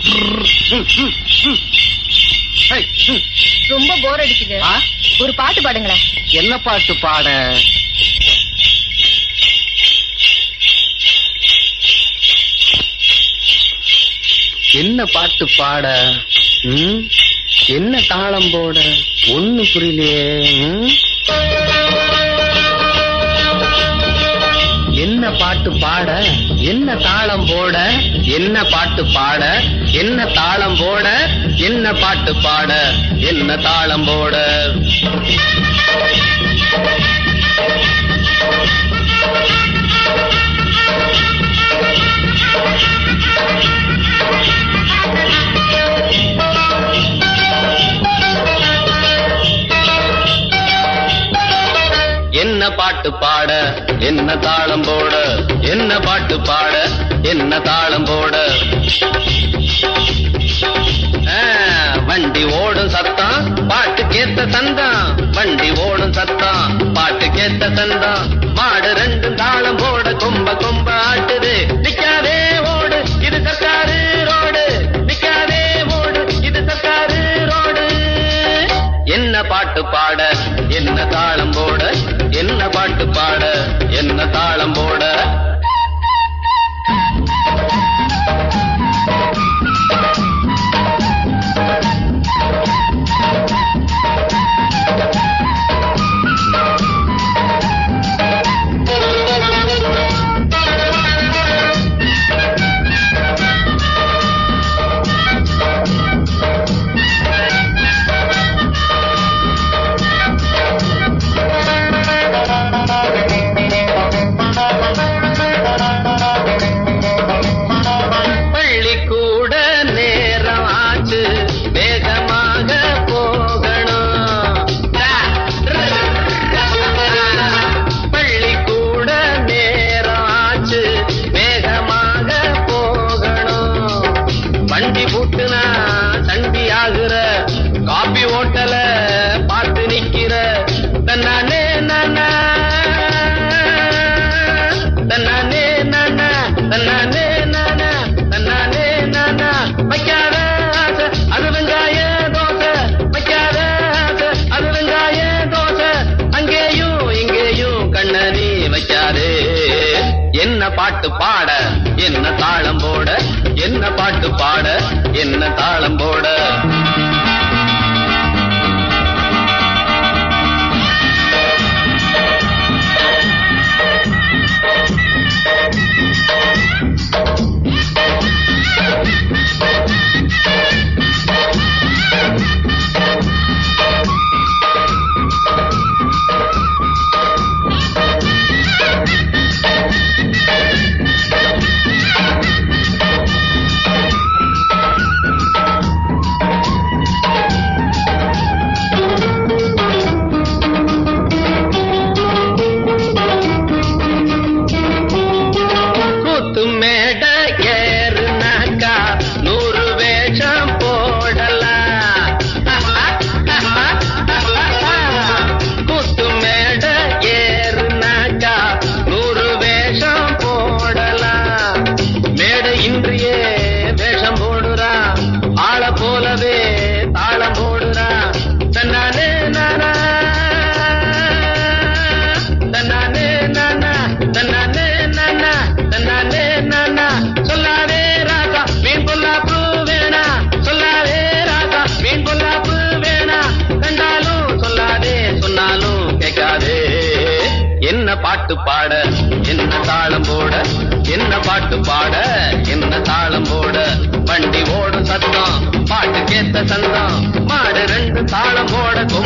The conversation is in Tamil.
ஹை, ம். ரொம்ப போர் அடிக்குது ஆ? ஒரு பாட்டு பாடுங்களேன் என்ன பாட்டு பாட என்ன பாட்டு பாட ம்? என்ன தாளம் போட ஒண்ணு புரியலையே ம்? என்ன பாட்டு பாட என்ன தாளம் போட என்ன பாட்டு பாட என்ன தாளம் போட என்ன பாட்டு பாட என்ன தாளம் போட என்ன பாட்டு பாட என்ன தாளம் போட என்ன பாட்டு பாட என்ன தாளம் போட ஆ, வண்டி ஓடும் சத்தம் பாட்டு கேத்த சந்தம் வண்டி ஓடும் சத்தம் பாட்டு கேத்த சந்தம் மாடு ரெண்டு தாளம் போட கொம்ப கொம்ப ஆட்டுது நிக்காதே ஓடு இது சர்க்காரு ரோடு நிக்காதே ஓடு இது சர்க்காரு ரோடு என்ன பாட்டு பாட என்ன தாளம் போட என்ன பாட்டு பாட என்ன தாளம் போட பள்ளிக்கூட நேரம் ஆச்சு வேகமாக போகணும் பள்ளிக்கூட நேரம் ஆச்சு வேகமாக போகணும் வண்டி பூட்டுனா சண்டி ஆகுற காபி ஓட்டல பார்த்து நிக்கிற தன்னானே நானா தன்னானே நானா தன்னானே நானா தன்னானே நானா வைக்காத ஆசை அது வெங்காய தோசை வைக்காத ஆசை அது வெங்காய தோசை அங்கேயும் இங்கேயும் கண்ணனி வைக்காதே என்ன பாட்டு பாட என்ன தாளம் போட என்ன பாட்டு பாட என்ன தாளம் போட கூத்து மேட ஏறுனாக்கா நூறு வேஷம் போடலாம் கூத்து மேட ஏறுனாக்கா நூறு வேஷம் போடலாம் மேடை இன்றியே வேஷம் போடுறா ஆள போலவே தாளம் போடுறா தன்னானே நானா தன்னானே நானா தன்னானே நானா தன்னானே நானா சொல்லாதே ராசா மீன் பொல்லாப்பு வேணா சொல்லாதே ராசா மீன் பொல்லாப்பு வேணா கண்டாலும் சொல்லாதே சொன்னாலும் கேட்காதே என்ன பாட்டு பாட என்ன தாளம் போட என்ன பாட்டு பாட என்ன தாளம் போட வண்டி ஓடும் சத்தம் பாட்டு கேத்த சந்தம் மாடு ரெண்டு தாளம் போட